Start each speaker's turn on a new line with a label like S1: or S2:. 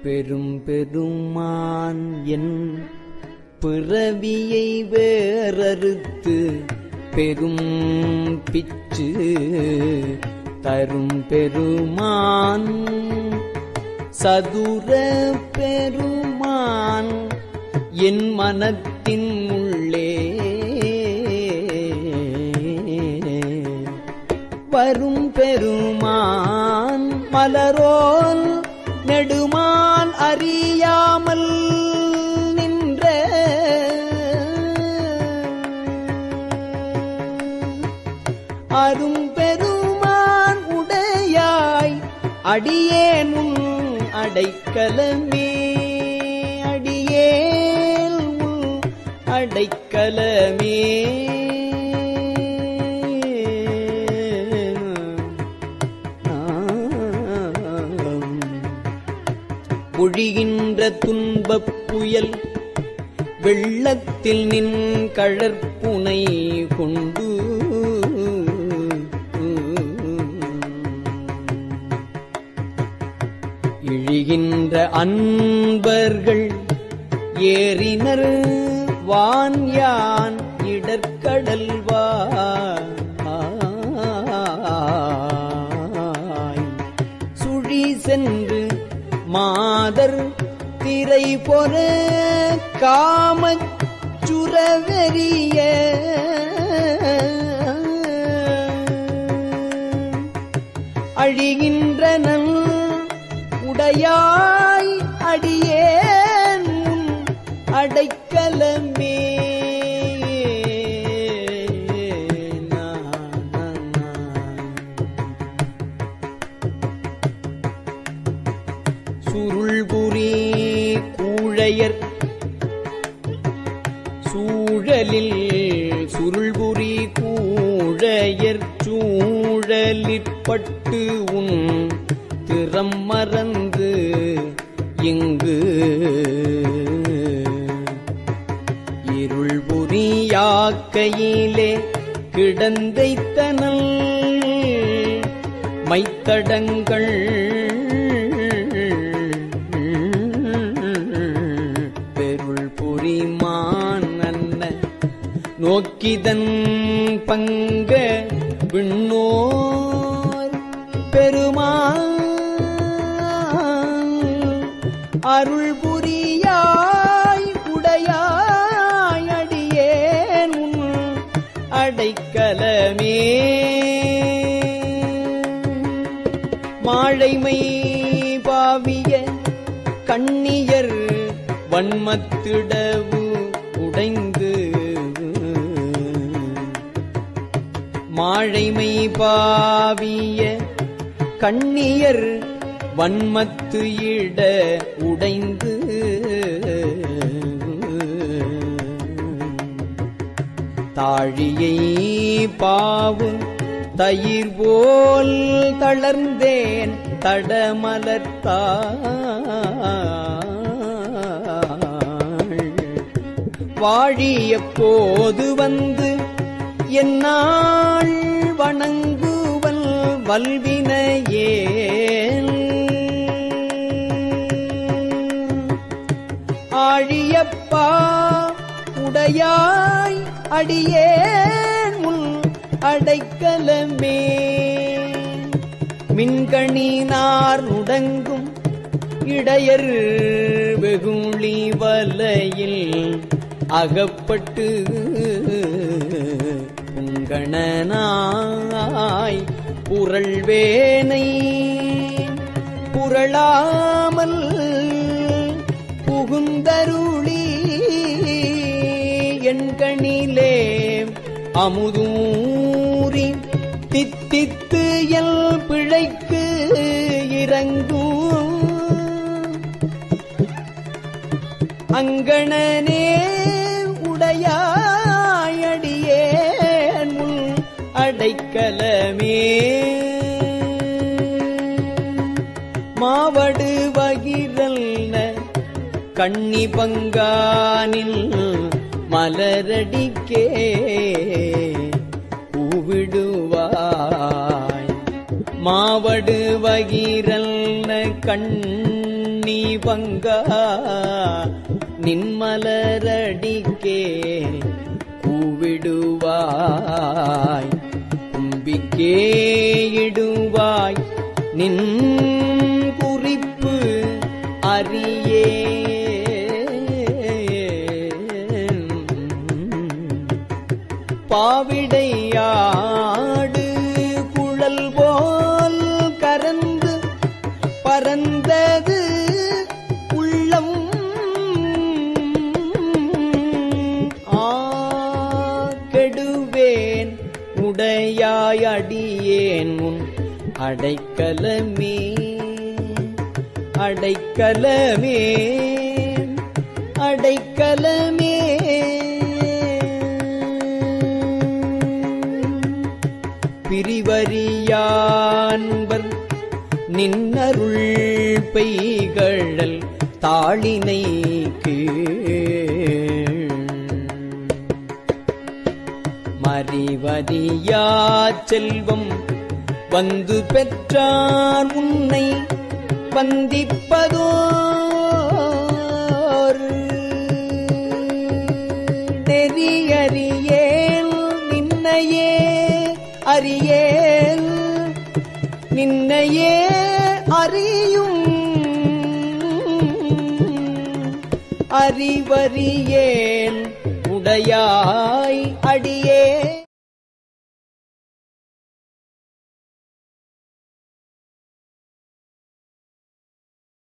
S1: பெரும் பெருமான் என் பிறவியை வேறறுத்து பெரும் பிச்சு தரும் பெருமான் சதுர பெருமான் என் மனத்தின் உள்ளே வரும் பெருமான் மலரோல் நெடுமான் அறியாமல் நின்ற அரும் பெருமான் உடையாய் அடியேனும் அடைக்கலமே அடியேல் உன் அடைக்கலமே பொழிகின்ற துன்பப் புயல் வெள்ளத்தில் நின் கழற்புனை கொண்டு இழிகின்ற அன்பர்கள் ஏறினர் வான் யான் இடற்கடல்வாய் சுழி சென்று மாதர் திரை பொற காமச் சுரவெறிய அழிகின்றனன் உடையாய் அடியேன் உன் அடைக்கலமே நா, நா, நா. சுருள்புரி கூழையர் சூழலில் சுருள்புரி கூழையர் சூழலிற்பட்டு உன் திறம் மறந்து இங்கு இருள் புரியாக்கையிலே கிடந்தைத்தனல் மைத்தடங்கள் பெருள் புரிமான் அன்ன நோக்கிதன் பங்க விண்ணோர் பெருமான் அருள் புரியாய் உடையாய் அடியேன் உன் அடைக்கலமே மாழைமை பாவிய கண்ணியர் வன்மத்திடவு உடைந்து மாழைமை பாவிய கண்ணியர் வன்மத்து இட உடைந்து தாழியை பாவு தயிர் போல் தளர்ந்தேன் தடமலத்தாள் வாழிய போது வந்து என்னாள் வணங்குவல் வல்வினையேன் ஆழியப்பா உடையாய் அடியேன் உன் அடைக்கலமே மின்கணினார் நுடங்கும் இடையர் வெகுளி வலையில் அகப்பட்டு உங்கணனாய் புரள்வேனை புரளாமல் புகுந்தருளி எண்கணிலே அமுதூரி தித்தித்து எல் பிழைக்கு இறங்கும் அங்கணனே உடையாயடியேன் உன் அடைக்கலமே மாவடு வகிரல்ன கண்ணி பங்கானில் மலரடிக்கே பூவிடுவாய் மாவடு வகிரல்ன கண்ணி கண்ணி பங்கா நின்மலரடிக்கே கூவிடுவாய் கும்பிக்கே இடுவாய் நின் குறிப்பு அறியே பாவிடையாடு குழல் போல் கரந்து பறந்தது உள்ளம் ஆ கெடுவேன் உடையாய் அடியேன் உன் அடைக்கலமே அடைக்கலமே அடைக்கலமே பிரிவரியான்பர் நின்னருள் பெய்கழல் தாளினை மறிவதியா செல்வம் வந்து பெற்றார் உன்னை வந்திப்பதோர் நெறியறியேல் நின்னையே அறியேல் நின்னையே அறியும் அறிவறியேன் உடையாய் அடியே